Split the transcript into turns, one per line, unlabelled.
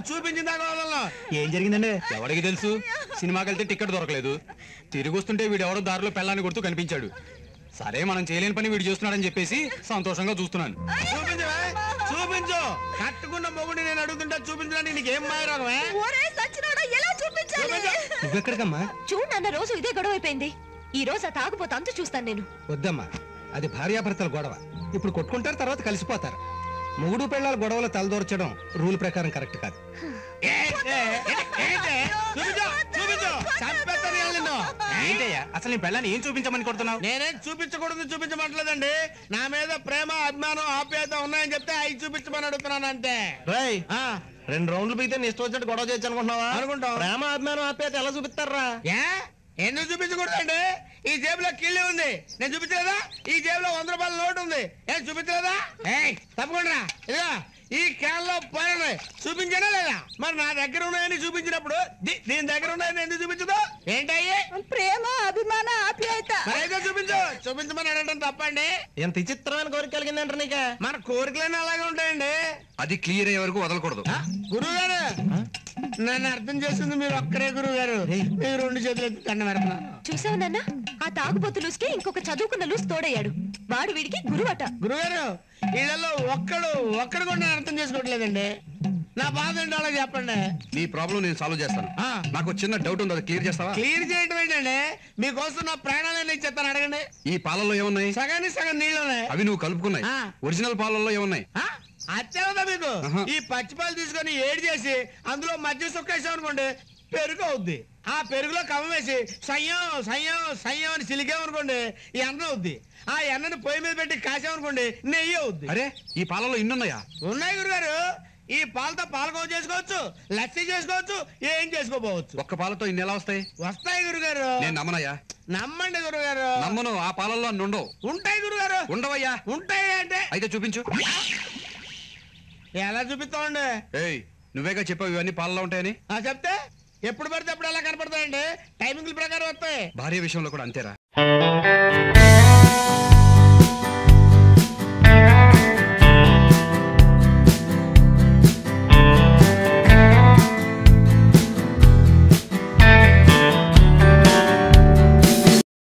చూపించిన దాకా వదలను.
ఏం జరిగిందండి
ఎవరికి తెలుసు సినిమాకి వెళ్తే టికెట్ దొరకలేదు తిరిగి వస్తుంటే వీడు ఎవడో దారిలో పెళ్ళాన్ని కొడుతూ కనిపించాడు సరే మనం చేయలేని పని వీడు చేస్తున్నాడని చెప్పేసి సంతోషంగా చూస్తున్నాను
చూపించవే చూపించు కట్టుకున్న మొగుడిని నేను అడుగుతుంటే చూపించడానికి నీకేం మాయరాగమే
ఒరే సచ్చినోడా ఎలా చూపించాలి
నువ్వెక్కడికమ్మా
చూడు నాన్న రోజు ఇదే గొడవ అయిపోయింది ఈ రోజు ఆ తాగుపోతే అంత చూస్తాను నేను
వద్దమ్మా అది భార్యాభర్తల గొడవ ఇప్పుడు కొట్టుకుంటారు తర్వాత కలిసిపోతారు మొగుడు పెళ్ళాల గొడవలు తలదోర్చడం రూల్ ప్రకారం కరెక్ట్ కాదు
ఏంటే? ఏంటే? చూపించు చూపించు చంపేస్తాను ఇవాళ నిన్ను
ఏంటయ్యా అసలు నీ పెళ్ళాన్ని ఏం చూపించమని కొడుతున్నావు
నేనేం చూపించకూడదు చూపించమంటలేదండి నా మీద ప్రేమ అభిమానం ఆప్యాయత ఉన్నాయని చెప్తే అవి చూపించమని అడుగుతున్నాను అంతే
రేయ్
ఆ,
రెండు రౌండ్లు పీతే నీ ఇష్టం వచ్చినట్టు గొడవ చేయొచ్చు అనుకుంటున్నావా
అనుకుంటాం.
ప్రేమ అభిమానం ఆప్యాయత ఎలా చూపిస్తారా
ఏ ఎందుకు చూపించకూడదండి ఈ జేబులో కిళ్ళి ఉంది నేను చూపించలేదా ఈ జేబులో వంద రూపాయల నోటు ఉంది ఏం చూపించలేదా ఏయ్ తప్పకుండా ఇదిగా ఈ క్యాన్ లో పోయినాయి చూపించానా లేదా మరి నా దగ్గర ఉన్నాయని చూపించినప్పుడు దీ- దీని దగ్గర ఉన్నాయని ఎందుకు చూపించదు ఏంటయ్యి
ప్రేమ అభిమాన ఆప్యాయత
మరి అయితే చూపించు చూపించమని అడగడం తప్పండి
ఎంత విచిత్రమైన కోరిక కలిగిందంటారు నీకే
మన కోరికలన్నీ అలాగే ఉంటాయండి
అది క్లియర్ అయ్యే వరకు వదలకూడదు
గురువు గారు నన్ను అర్థం చేసింది మీరు ఒక్కరే గురువు గారు మీరు రెండు చేతులు ఎత్తి దండం పెడుతున్నారు
చూసావు నాన్న ఆ తాగుబోతు లూస్కి ఇంకొక చదువుకున్న లూస్ తోడయ్యాడు వాడు వీడికి గురువట
గురుగారు వీళ్ళలో ఒక్కడు ఒక్కడు కూడా నేను అర్థం చేసుకోవట్లేదండి నా బాధ ఏంటో అలా చెప్పండి
నీ ప్రాబ్లం నేను సాల్వ్ చేస్తాను
ఆ.
నాకు చిన్న డౌట్ ఉంది అది క్లియర్ చేస్తావా
క్లియర్ చేయటం ఏంటండి మీకోసం నా ప్రాణాలన్నీ ఇచ్చేస్తాను అడగండి
ఈ పాలల్లో ఏమున్నాయి
సగానికి సగం నీళ్ళు ఉన్నాయి
అవి నువ్వు కలుపుకున్నాయి
ఆ.
ఒరిజినల్ పాలల్లో ఏమున్నాయి
ఆ? అత్యవదా మీకు
ఆహా.
ఈ పచ్చిపాలు తీసుకొని ఏడు చేసి అందులో మధ్య సుక్కేసాం అనుకోండి పెరుగు అవుద్ది ఆ పెరుగులో కవ్వం వేసి సయ్యం సయ్యం సయ్యం అని సిలికామనుకోండి ఈ ఎన్న అవుద్ది ఆ ఎన్నని పొయ్యి మీద పెట్టి కాసామనుకోండి నెయ్యి అవుద్ది
అరే ఈ పాలల్లో ఇన్నున్నాయా
ఉన్నాయి గురుగారు ఈ పాలతో పాలకోవ చేసుకోవచ్చు లస్సీ చేసుకోవచ్చు ఏం చేసుకోపోవచ్చు
ఒక్క పాలతో ఇన్ని ఎలా వస్తాయి
వస్తాయి గురుగారు
నేను నమ్మనయ్యా
నమ్మండి గురుగారు
నమ్మను ఆ పాలల్లో అన్ని ఉండవు
ఉంటాయి గురుగారు
ఉండవయ్యా
ఉంటాయి అంటే
అయితే చూపించు
ఎలా చూపిస్తామండి
ఏయ్ నువ్వేగా చెప్పావు ఇవన్నీ పాలలో ఉంటాయని
ఆ చెప్తే ఎప్పుడు పడితే అప్పుడు ఎలా కనపడతాయండి టైమింగ్ల ప్రకారం వస్తాయి
భార్య విషయంలో కూడా అంతేరా